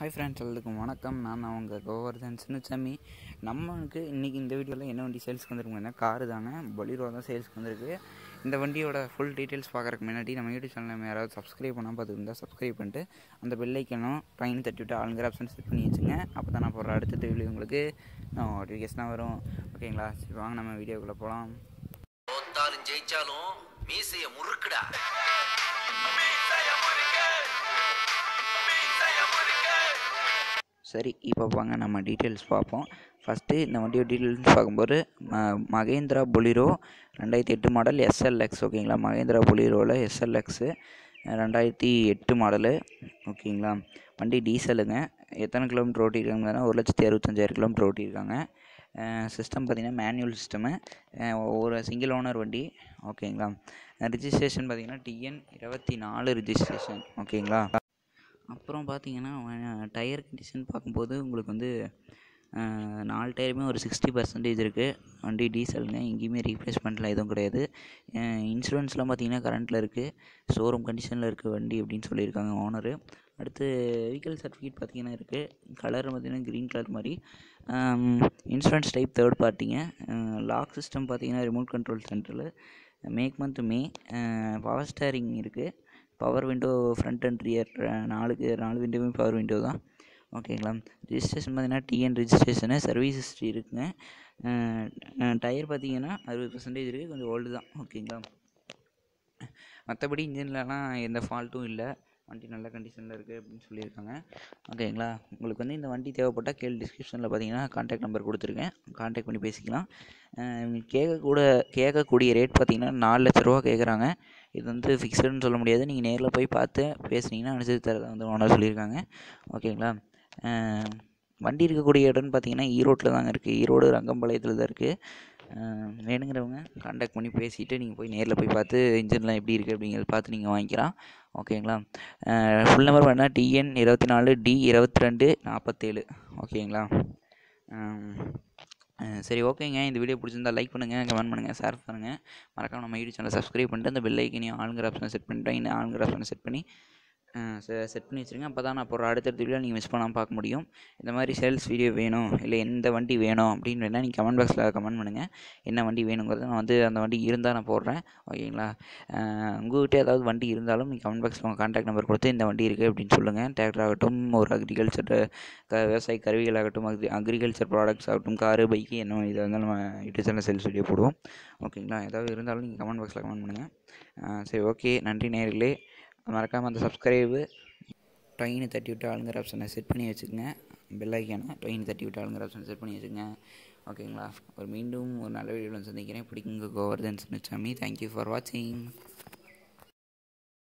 hi friends எல்லாத்துக்கும் வணக்கம் நான் தான் உங்கள் கோவர்தன் சின்னசாமி நம்மளுக்கு இன்றைக்கி இந்த வீடியோவில் என்ன வண்டி சேல்ஸ்க்கு வந்திருக்குங்கன்னா காரு தாங்க பொலிரோ தான் சேல்ஸ்க்கு வந்திருக்கு இந்த வண்டியோட ஃபுல் டீட்டெயில்ஸ் பார்க்குறதுக்கு முன்னாடி நம்ம யூடியூப் சேனல் யாராவது சப்ஸ்கிரைப் பண்ணால் பார்த்துருந்தா சப்ஸ்கிரைப் பண்ணிட்டு அந்த பெல்லைக்கனும் ட்ரெயின் தட்டி விட்டு ஆளுங்கிற ஆப்ஷன் செட் பண்ணி வச்சுங்க அப்போ தான் நான் போடுற அடுத்த வீடியோ உங்களுக்கு நோட்டிஃபிகேஷனாக வரும் ஓகேங்களா சரி வாங்க நம்ம வீடியோக்குள்ளே போகலாம் தோத்தாலும் ஜெயிச்சாலும் மீசைய முறுக்குடா சரி இப்போ வாங்க நம்ம டீட்டெயில்ஸ் பார்ப்போம் ஃபஸ்ட்டு இந்த வண்டியோட டீட்டெயில்ஸ் பார்க்கும்போது ம மகேந்திரா பொலிரோ ரெண்டாயிரத்தி எட்டு மாடல் எஸ்எல்எக்ஸ் ஓகேங்களா மகேந்திரா பொலிரோவில் எஸ்எல்எக்ஸு ரெண்டாயிரத்தி எட்டு மாடலு ஓகேங்களா வண்டி டீசலுங்க எத்தனை கிலோமீட்டர் ஓட்டியிருக்காங்கன்னா ஒரு லட்சத்தி அறுபத்தஞ்சாயிரம் கிலோமீட்டர் ஓட்டியிருக்காங்க சிஸ்டம் பார்த்திங்கன்னா மேனுவல் சிஸ்டமு ஒரு சிங்கிள் ஓனர் வண்டி ஓகேங்களா ரிஜிஸ்ட்ரேஷன் பார்த்திங்கன்னா டிஎன் இருபத்தி நாலு ரிஜிஸ்ட்ரேஷன் ஓகேங்களா அப்புறம் பார்த்தீங்கன்னா டயர் கண்டிஷன் பார்க்கும்போது உங்களுக்கு வந்து அஹ், நாலு டயருமே ஒரு சிக்ஸ்டி பர்சன்டேஜ் இருக்குது வண்டி டீசலுங்க எங்கேயுமே ரீப்ளேஸ்மெண்ட்லாம் எதுவும் கிடையாது இன்சூரன்ஸ்லாம் பார்த்தீங்கன்னா கரண்ட்டில் இருக்குது ஷோரூம் கண்டிஷனில் இருக்குது வண்டி அப்படின்னு சொல்லியிருக்காங்க ஓனரு அடுத்து வெஹிக்கல் சர்டிஃபிகேட் பார்த்தீங்கன்னா இருக்குது கலர் பார்த்தீங்கன்னா க்ரீன் கலர் மாதிரி இன்சூரன்ஸ் டைப் தேர்ட் பார்ட்டிங்க லாக் சிஸ்டம் பார்த்தீங்கன்னா ரிமோட் கண்ட்ரோல் சென்டரில் make month May power steering இருக்குது power window front and rear நாலுக்கு நாலு விண்டோவுமே பவர் விண்டோ தான் ஓகேங்களா ரிஜிஸ்ட்ரேஷன் பார்த்தீங்கன்னா டிஎன் ரிஜிஸ்ட்ரேஷனு சர்வீஸ் ஹிஸ்ட்ரி இருக்குங்க டயர் பார்த்தீங்கன்னா அறுபது பர்சன்டேஜ் இருக்குது கொஞ்சம் ஓல்டு தான் ஓகேங்களா மற்றபடி இன்ஜின்லலாம் எந்த ஃபால்ட்டும் இல்லை வண்டி நல்ல கண்டிஷனில் இருக்குது அப்படின்னு சொல்லியிருக்காங்க ஓகேங்களா உங்களுக்கு வந்து இந்த வண்டி தேவைப்பட்டால் கீழே டிஸ்கிரிப்ஷனில் பார்த்தீங்கன்னா கான்டாக்ட் நம்பர் கொடுத்துருக்கேன் கான்டாக்ட் பண்ணி பேசிக்கலாம் அஹ் இவங்க கேட்கக்கூட கேட்கக்கூடிய ரேட் பார்த்தீங்கன்னா நாலு லட்ச ரூபா கேட்குறாங்க இது வந்து ஃபிக்ஸ்டுன்னு சொல்ல முடியாது நீங்கள் நேரில் போய் பார்த்து பேசுனீங்கன்னா அனுசரித்து தரதா வந்து ஓனர் சொல்லியிருக்காங்க ஓகேங்களா அஹ் வண்டி இருக்கக்கூடிய இடம்னு பார்த்தீங்கன்னா ஈரோட்டில் தாங்க இருக்குது ஈரோடு ரங்கம்பாளையத்தில் தான் இருக்குது வேணுங்கிறவங்க கான்டாக்ட் பண்ணி பேசிவிட்டு நீங்கள் போய் நேரில் போய் பார்த்து இன்ஜின்லாம் எப்படி இருக்குது அப்படிங்கிறத பார்த்து நீங்கள் வாங்கிக்கலாம் ஓகேங்களா ஃபுல் நம்பர் பார்த்தீங்கன்னா டிஎன் இருபத்தி நாலு டி இருபத்தி ரெண்டு நாற்பத்தேழு ஓகேங்களா அஹ் அஹ் சரி ஓகேங்க இந்த வீடியோ பிடிச்சிருந்தா லைக் பண்ணுங்கள் கமெண்ட் பண்ணுங்கள் ஷேர் பண்ணுங்கள் மறக்காம நம்ம யூடியூப் சேனலை சப்ஸ்கிரைப் பண்ணிட்டு அந்த பெல் ஐக்கனையும் ஆளுங்கிற ஆப்ஷனை செட் பண்ணிட்டேன் இந்த ஆளுங்கிற ஆப்ஷனை செட் பண்ணி செட் பண்ணி வச்சுருங்க அப்போ தான் நான் போகிற அடுத்தடுத்த வீடியோ நீங்கள் மிஸ் பண்ணாமல் பார்க்க முடியும் இந்த மாதிரி சேல்ஸ் வீடியோ வேணும் இல்லை எந்த வண்டி வேணும் அப்படின்னு வேணால் நீங்கள் கமெண்ட் பாக்ஸில் கமெண்ட் பண்ணுங்கள் என்ன வண்டி வேணுங்கிறத நான் வந்து அந்த வண்டி இருந்தால் நான் போடுறேன் ஓகேங்களா உங்கள்கிட்ட ஏதாவது வண்டி இருந்தாலும் நீங்கள் கமெண்ட் பாக்ஸில் உங்கள் கான்டாக்ட் நம்பர் கொடுத்து இந்த வண்டி இருக்குது அப்படின்னு சொல்லுங்கள் டிராக்டர் ஆகட்டும் ஒரு அக்ரிகல்ச்சர் க விவசாய கருவிகள் ஆகட்டும் அக்ரி அக்ரிகல்ச்சர் ப்ராடக்ட்ஸ் ஆகட்டும் காரு பைக்கு என்ன இதை வந்து நம்ம யூடியூப் சேனல் சேல்ஸ் வீடியோ போடுவோம் ஓகேங்களா ஏதாவது இருந்தாலும் நீங்கள் கமெண்ட் பாக்ஸில் கமெண்ட் பண்ணுங்கள் சரி ஓகே நன்றி நேர்களே மறக்காமல் அந்த சப்ஸ்கிரைபு ட்ரெயினை தட்டி விட்டு ஆளுங்கிற ஆப்ஷனை செட் பண்ணி வச்சுக்கோங்க பெல் ஐக்கான ட்ரெயின் தட்டி விட்டு ஆளுங்கிற ஆப்ஷனை செட் பண்ணி வச்சுக்கோங்க ஓகேங்களா ஒரு மீண்டும் ஒரு நல்ல வீடியோவில் சந்திக்கிறேன் பிடிக்குங்க கோவர்தன் சின்னசாமி தேங்க்யூ ஃபார் வாட்சிங்